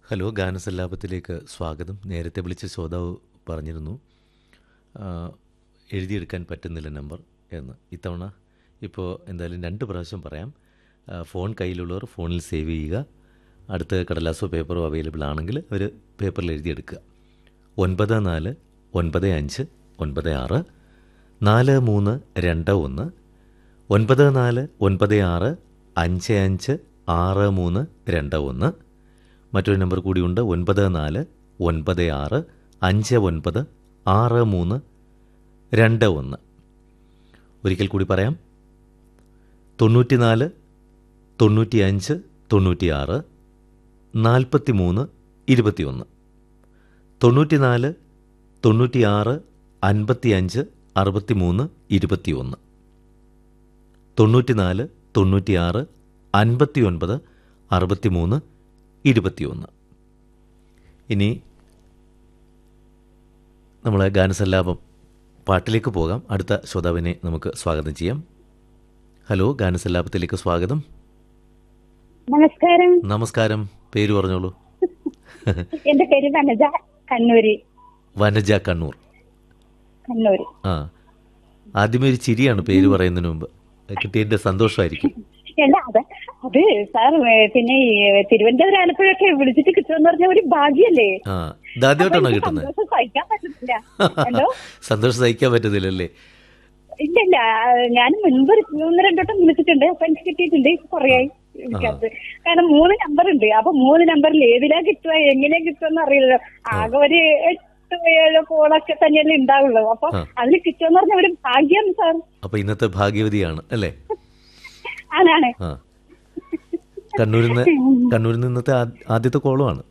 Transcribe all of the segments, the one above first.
Hello ഗാനസല്ലാപത്തിലേക്ക് സ്വാഗതം നേരത്തെ വിളിച്ച ശ്രോതാവ് പറഞ്ഞിരുന്നു ആ, എഴുതിയെടുക്കാൻ പറ്റുന്നില്ല നമ്പർ എന്ന് ഇത്തവണ ഇപ്പോൾ എന്തായാലും രണ്ട് പ്രാവശ്യം പറയാം ആ, ഫോൺ കയ്യിലുള്ളവർ ഫോണിൽ സേവ് ചെയ്യുക അടുത്ത കടലാസോ പേപ്പറോ അവൈലബിൾ ആണെങ്കിൽ അവർ പേപ്പറിൽ എഴുതിയെടുക്കുക ഒൻപത് നാല് ഒൻപത് അഞ്ച് ഒൻപത് ആറ് നാല് മൂന്ന് രണ്ട് ഒന്ന് ഒൻപത് നാല് ഒൻപത് ആറ് അഞ്ച് അഞ്ച് ആറ് മൂന്ന് രണ്ട് ഒന്ന് മറ്റൊരു നമ്പർ കൂടിയുണ്ട് ഒൻപത് നാല് ഒൻപത് ആറ് അഞ്ച് ഒൻപത് ആറ് മൂന്ന് രണ്ട് ഒന്ന് ഒരിക്കൽ കൂടി പറയാം തൊണ്ണൂറ്റിനാല് തൊണ്ണൂറ്റിയഞ്ച് തൊണ്ണൂറ്റിയാറ് നാൽപ്പത്തി മൂന്ന് ഇരുപത്തിയൊന്ന് തൊണ്ണൂറ്റിനാല് തൊണ്ണൂറ്റിയാറ് അൻപത്തിയഞ്ച് അറുപത്തിമൂന്ന് ഇരുപത്തിയൊന്ന് തൊണ്ണൂറ്റിനാല് തൊണ്ണൂറ്റിയാറ് അൻപത്തിയൊൻപത് അറുപത്തിമൂന്ന് ഇരുപത്തിയൊന്ന് ഇനി നമ്മളെ ഗാനസല്ലാപം പാട്ടിലേക്ക് പോകാം അടുത്ത ശ്രോതാവിനെ നമുക്ക് സ്വാഗതം ചെയ്യാം ഹലോ ഗാനസല്ലാപത്തിലേക്ക് സ്വാഗതം നമസ്കാരം നമസ്കാരം പേര് പറഞ്ഞോളൂ എന്റെ പേര് വനജ കണ്ണൂര് വനജ കണ്ണൂർ കണ്ണൂര് ആ ആദ്യമേ ഒരു ചിരിയാണ് പേര് പറയുന്നതിന് മുമ്പ് കിട്ടിയതിൻ്റെ സന്തോഷമായിരിക്കും അല്ല അത് അത് സാർ ഏ, പിന്നെ ഈ തിരുവനന്തപുരം ആലപ്പുഴയൊക്കെ വിളിച്ചിട്ട് കിട്ടുമെന്ന് പറഞ്ഞ ഒരു ഭാഗ്യല്ലേ ആ ഇതാദ്യമായിട്ടാണോ അപ്പൊ എനിക്ക് കിട്ടുന്നത് സന്തോഷം സഹിക്കാൻ പറ്റുന്നില്ല എന്തോ സന്തോഷം സഹിക്കാൻ പറ്റുന്നില്ലല്ലേ ഇല്ല ഇല്ല ഞാൻ മുൻപ് ഒരു മൂന്ന് രണ്ടോട്ടം വിളിച്ചിട്ടുണ്ട് അപ്പൊ എനിക്ക് കിട്ടിയിട്ടുണ്ട് ഇപ്പൊ കുറേയായി വിളിക്കാത്തത് കാരണം മൂന്ന് നമ്പർ ഉണ്ട് അപ്പൊ മൂന്ന് നമ്പറിൽ ഏതിലാ കിട്ടുക എങ്ങനെയാ കിട്ടുമെന്ന് അറിയില്ലല്ലോ ആകെ ഒരു എട്ട് ഏഴോ കോളൊക്കെ തന്നെയല്ലേ ഉണ്ടാവുള്ളൂ അപ്പൊ ആ. അതിൽ കിട്ടുമെന്ന് പറഞ്ഞ ഒരു ഭാഗ്യം സാർ അപ്പൊ ഇന്നത്തെ ഭാഗ്യവതിയാണ് അല്ലേ ആണാണ് ആ കണ്ണൂരിൽ നിന്ന് കണ്ണൂരിൽ നിന്ന് ഇന്നത്തെ ആ- ആദ്യത്തെ കോളുമാണ്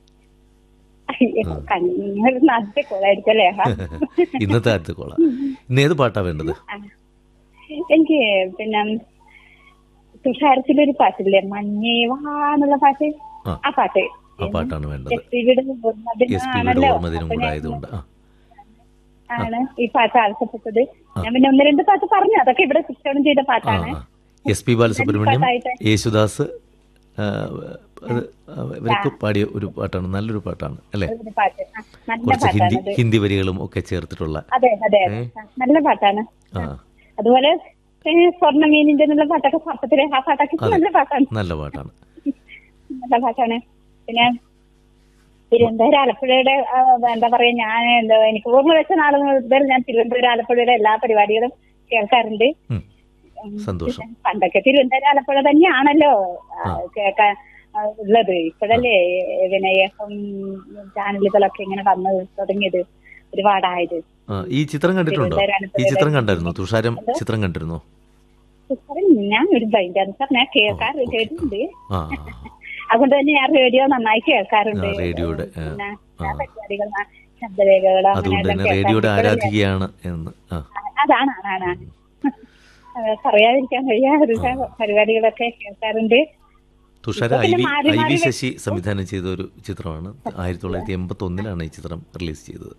കണ്ണൂർ നാട്ടിലെ കോളായിരിക്കും അല്ലേ ആ. ഇന്നത്തെ ആദ്യത്തെ കോള ഇന്ന് ഏത് പാട്ടാ വേണ്ടത് ആ. എനിക്ക് പിന്നെ തുഷാരത്തിലൊരു പാട്ടില്ലേ മഞ്ഞേ വാന്നുള്ള പാട്ട് ആ. ആ പാട്ട് ആ പാട്ടാണ് വേണ്ടത് എസ് പി യുടെ എസ് പിയുടെ ഓർമ്മദിനാണല്ലോ. ഓർമ്മദിനം അപ്പൊ കൂടെ ഞാൻ- ആയതുകൊണ്ട് ആ ആണ് ഈ പാട്ട് ആവശ്യപ്പെട്ടത് ഞാൻ പിന്നെ ഒന്ന് രണ്ട് പാട്ട് പറഞ്ഞു അതൊക്കെ ഇവിടെ ശിക്ഷണം ചെയ്ത ആ പാട്ടാണ് എസ് പി ബാലസുബ്രഹ്മണ്യം പാട്ടായിട്ട്. യേശുദാസ് ആ, അത് ഇവരൊക്കെ പാടിയ ഒരു പാട്ടാണ് നല്ലൊരു പാട്ടാണ് അല്ലേ ഒരു പാട്ട് ആ, നല്ല കുറച്ച് ഹിന്ദി പാട്ടാണ് അത് ഹിന്ദി വരികളും ഒക്കെ ചേർത്തിട്ടുള്ള അതെ അതെ അതെ ആ, നല്ല പാട്ടാണ് ആ അതുപോലെ ഏ, സ്വർണ്ണമീനിന്റെ എന്നുള്ള പാട്ടൊക്കെ പാട്ടത്തിലെ ആ പാട്ടൊക്കെ നല്ല പാട്ടാണ് നല്ല പാട്ടാണ് നല്ല പാട്ടാണ് പിന്നെ തിരുവനന്തപുരം ആലപ്പുഴയുടെ ആ, എന്താ പറയാ ഞാൻ എന്താ എനിക്ക് ഓർമ്മ വെച്ച നാളെ മുതൽ ഞാൻ തിരുവനന്തപുരം ആലപ്പുഴയുടെ എല്ലാ പരിപാടികളും കേൾക്കാറുണ്ട് ഉം. സന്തോഷം പണ്ടൊക്കെ തിരുവനന്തപുരം ആലപ്പുഴ തന്നെയാണല്ലോ ആ, കേൾക്കാൻ ആ, ഉള്ളത് ഇപ്പോഴല്ലേ പിന്നെ എഫ് എം ചാനലുകളൊക്കെ ഇങ്ങനെ വന്ന് തുടങ്ങിയത് ഒരുപാടായത് ആ, ഈ ചിത്രം കണ്ടിട്ടുണ്ടോ ഈ ചിത്രം കണ്ടായിരുന്നോ തുഷാരം ചിത്രം കണ്ടിരുന്നോ സാറേ, ഞാൻ ഒരു ബ്ലൈൻഡ് സാർ ഞാൻ കേൾക്കാറ് കേട്ടിട്ടുണ്ട് ആ അതുകൊണ്ട് തന്നെ ഞാൻ റേഡിയോ നന്നായി കേൾക്കാറുണ്ട് ആ, റേഡിയോയുടെ, ആ, പിന്നെ ആ. ആ പരിപാടികൾ ആ, ശബ്ദരേഖകൾ അതുകൊണ്ട് അങ്ങനെയെല്ലാം തന്നെ റേഡിയോയുടെ കേൾക്കാറുണ്ട്. ആരാധികയാണ് എന്ന് ആ അതാണ് അതാണ് ആണ്. അത് പറയാതിരിക്കാൻ കഴിയാതെ പരിപാടികളൊക്കെ കേൾക്കാറുണ്ട് തുഷാര ഇപ്പൊ ഐ പിന്നെ വി മാറി ഐ വി മാറി ശശി സംവിധാനം ചെയ്ത ഒരു ചിത്രമാണ് ആയിരത്തി തൊള്ളായിരത്തി എൺപത്തി ഒന്നിലാണ് ഈ ചിത്രം റിലീസ് ചെയ്തത്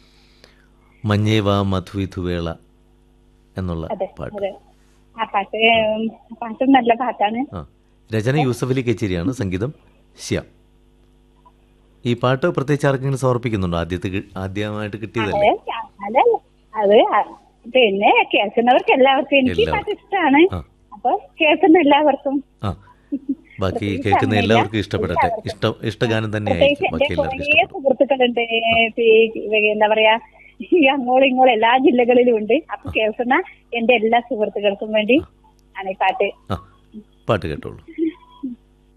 മഞ്ഞേവ മധുവിധുവേള എന്നുള്ള അതെ പാട്ട് അതെ ആ പാട്ട് ഉം, പാട്ടും നല്ല പാട്ടാണ് ആ രചന യൂസഫ് അലി കച്ചേരിയാണ് സംഗീതം ശ്യാം ഈ പാട്ട് പ്രത്യേകിച്ച് ആർക്കെങ്കിലും സമർപ്പിക്കുന്നുണ്ടോ ആദ്യത്തെ കി- ആദ്യമായിട്ട് കിട്ടിയതല്ലേ അതെ അതെ അത് പിന്നെ കേൾക്കുന്നവർക്ക് എല്ലാവർക്കും എനിക്ക് ഈ പാട്ട് ഇഷ്ടമാണ് ആ. അപ്പൊ കേൾക്കുന്ന എല്ലാവർക്കും ആ ബാക്കി കേൾക്കുന്ന എല്ലാവർക്കും ഇഷ്ടപ്പെടട്ടെ ഇഷ്ട ഇഷ്ടഗാനം തന്നെ പ്രത്യേകിച്ച് ആയിരിക്കും എന്റെ ബാക്കി എല്ലാവർക്കും കുറേ ഇഷ്ടപ്പെടും സുഹൃത്തുക്കളുണ്ട് ഈ എന്താ പറയാ ഈ അങ്ങോളം ഇങ്ങോളം എല്ലാ ജില്ലകളിലും ഉണ്ട് അപ്പൊ കേൾക്കുന്ന എന്റെ എല്ലാ സുഹൃത്തുക്കൾക്കും വേണ്ടി ആണ് ഈ പാട്ട് ആ പാട്ട് കേട്ടോളൂ